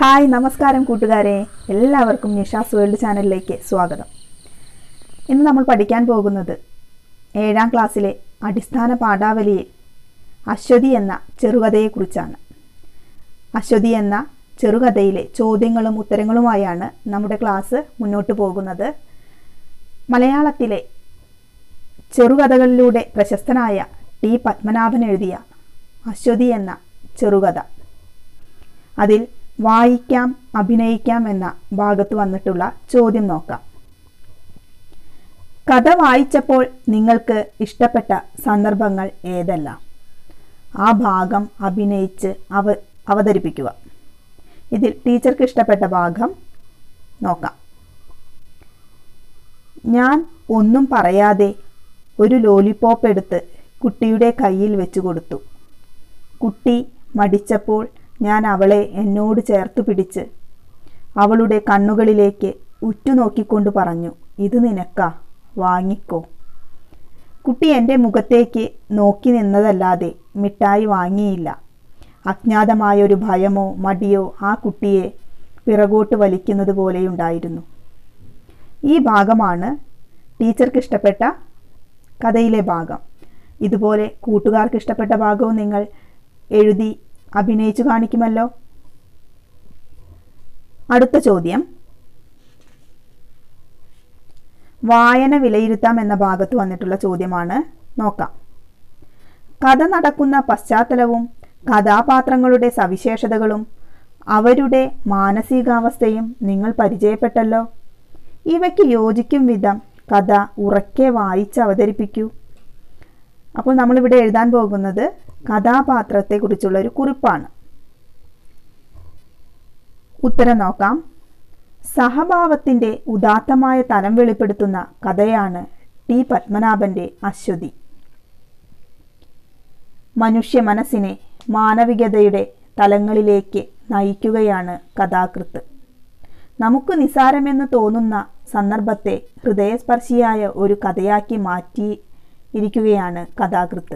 hi നമസ്കാരം കൂട്ടുകാരെ എല്ലാവർക്കും നിഷാസ് വേൾഡ് ചാനലിലേക്ക് സ്വാഗതം ഇന്ന് നമ്മൾ പഠിക്കാൻ പോകുന്നത് ഏഴാം ക്ലാസ്സിലെ അടിസ്ഥാന പാഠാവലിയിൽ അശ്വതി എന്ന ചെറുകഥയെക്കുറിച്ചാണ് അശ്വതി എന്ന ചെറുകഥയിലെ ചോദ്യങ്ങളും ഉത്തരങ്ങളുമായാണ് നമ്മുടെ ക്ലാസ് മുന്നോട്ട് പോകുന്നത് മലയാളത്തിലെ ചെറുകഥകളിലൂടെ പ്രശസ്തനായ ടി പത്മനാഭൻ എഴുതിയ അശ്വതി എന്ന ചെറുകഥ അതിൽ വായിക്കാം അഭിനയിക്കാം എന്ന ഭാഗത്ത് വന്നിട്ടുള്ള ചോദ്യം നോക്കാം കഥ വായിച്ചപ്പോൾ നിങ്ങൾക്ക് ഇഷ്ടപ്പെട്ട സന്ദർഭങ്ങൾ ഏതെല്ലാം ആ ഭാഗം അഭിനയിച്ച് അവ അവതരിപ്പിക്കുക ഇതിൽ ടീച്ചർക്ക് ഇഷ്ടപ്പെട്ട ഭാഗം നോക്കാം ഞാൻ ഒന്നും പറയാതെ ഒരു ലോലിപോപ്പ് എടുത്ത് കുട്ടിയുടെ കയ്യിൽ വെച്ചു കൊടുത്തു കുട്ടി മടിച്ചപ്പോൾ ഞാൻ അവളെ എന്നോട് ചേർത്തു പിടിച്ച് അവളുടെ കണ്ണുകളിലേക്ക് ഉറ്റുനോക്കിക്കൊണ്ട് പറഞ്ഞു ഇത് നിനക്കാ വാങ്ങിക്കോ കുട്ടി എൻ്റെ മുഖത്തേക്ക് നോക്കി നിന്നതല്ലാതെ മിഠായി വാങ്ങിയില്ല അജ്ഞാതമായൊരു ഭയമോ മടിയോ ആ കുട്ടിയെ പിറകോട്ട് വലിക്കുന്നത് പോലെയുണ്ടായിരുന്നു ഈ ഭാഗമാണ് ടീച്ചർക്ക് ഇഷ്ടപ്പെട്ട കഥയിലെ ഭാഗം ഇതുപോലെ കൂട്ടുകാർക്ക് ഇഷ്ടപ്പെട്ട ഭാഗവും നിങ്ങൾ എഴുതി അഭിനയിച്ചു കാണിക്കുമല്ലോ അടുത്ത ചോദ്യം വായന വിലയിരുത്താം എന്ന ഭാഗത്ത് വന്നിട്ടുള്ള ചോദ്യമാണ് നോക്കാം കഥ നടക്കുന്ന പശ്ചാത്തലവും കഥാപാത്രങ്ങളുടെ സവിശേഷതകളും അവരുടെ മാനസികാവസ്ഥയും നിങ്ങൾ പരിചയപ്പെട്ടല്ലോ ഇവയ്ക്ക് യോജിക്കും വിധം കഥ ഉറക്കെ വായിച്ച് അവതരിപ്പിക്കൂ അപ്പോൾ നമ്മളിവിടെ എഴുതാൻ പോകുന്നത് കഥാപാത്രത്തെക്കുറിച്ചുള്ള ഒരു കുറിപ്പാണ് ഉത്തരം നോക്കാം സഹഭാവത്തിൻ്റെ ഉദാത്തമായ തലം വെളിപ്പെടുത്തുന്ന കഥയാണ് ടി പത്മനാഭന്റെ അശ്വതി മനുഷ്യ മനസ്സിനെ മാനവികതയുടെ തലങ്ങളിലേക്ക് നയിക്കുകയാണ് കഥാകൃത്ത് നമുക്ക് നിസാരമെന്ന് തോന്നുന്ന സന്ദർഭത്തെ ഹൃദയസ്പർശിയായ ഒരു കഥയാക്കി മാറ്റി ഇരിക്കുകയാണ് കഥാകൃത്ത്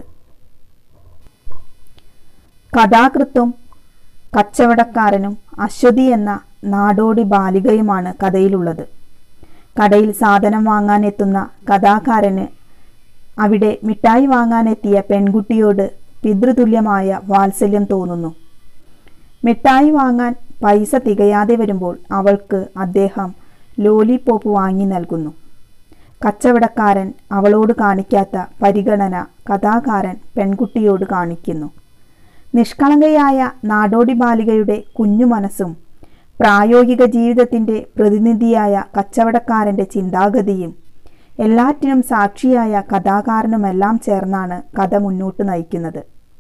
കഥാകൃത്തും കച്ചവടക്കാരനും അശ്വതി എന്ന നാടോടി ബാലികയുമാണ് കഥയിലുള്ളത് കടയിൽ സാധനം വാങ്ങാനെത്തുന്ന കഥാകാരന് അവിടെ മിഠായി വാങ്ങാനെത്തിയ പെൺകുട്ടിയോട് പിതൃതുല്യമായ വാത്സല്യം തോന്നുന്നു മിഠായി വാങ്ങാൻ പൈസ തികയാതെ വരുമ്പോൾ അവൾക്ക് അദ്ദേഹം ലോലിപോപ്പ് വാങ്ങി നൽകുന്നു കച്ചവടക്കാരൻ അവളോട് കാണിക്കാത്ത പരിഗണന കഥാകാരൻ പെൺകുട്ടിയോട് കാണിക്കുന്നു നിഷ്കളങ്കയായ നാടോടി ബാലികയുടെ കുഞ്ഞു മനസ്സും പ്രായോഗിക ജീവിതത്തിൻ്റെ പ്രതിനിധിയായ കച്ചവടക്കാരൻ്റെ ചിന്താഗതിയും എല്ലാറ്റിനും സാക്ഷിയായ കഥാകാരനുമെല്ലാം ചേർന്നാണ് കഥ മുന്നോട്ട് നയിക്കുന്നത്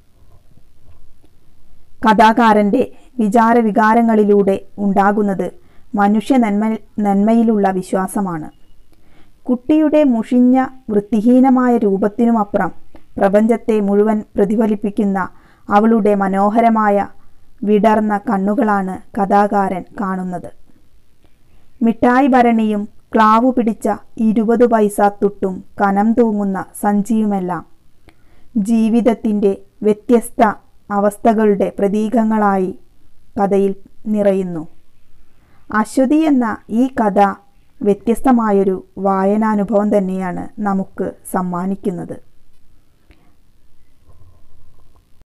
കഥാകാരൻ്റെ വിചാരവികാരങ്ങളിലൂടെ ഉണ്ടാകുന്നത് മനുഷ്യ നന്മ നന്മയിലുള്ള വിശ്വാസമാണ് കുട്ടിയുടെ മുഷിഞ്ഞ വൃത്തിഹീനമായ രൂപത്തിനുമപ്പുറം പ്രപഞ്ചത്തെ മുഴുവൻ പ്രതിഫലിപ്പിക്കുന്ന അവളുടെ മനോഹരമായ വിടർന്ന കണ്ണുകളാണ് കഥാകാരൻ കാണുന്നത് മിഠായി ഭരണിയും ക്ലാവു പിടിച്ച ഇരുപത് പൈസ തുട്ടും കനം തൂങ്ങുന്ന സഞ്ചിയുമെല്ലാം ജീവിതത്തിൻ്റെ വ്യത്യസ്ത അവസ്ഥകളുടെ പ്രതീകങ്ങളായി കഥയിൽ നിറയുന്നു അശ്വതി എന്ന ഈ കഥ വ്യത്യസ്തമായൊരു വായനാനുഭവം തന്നെയാണ് നമുക്ക് സമ്മാനിക്കുന്നത്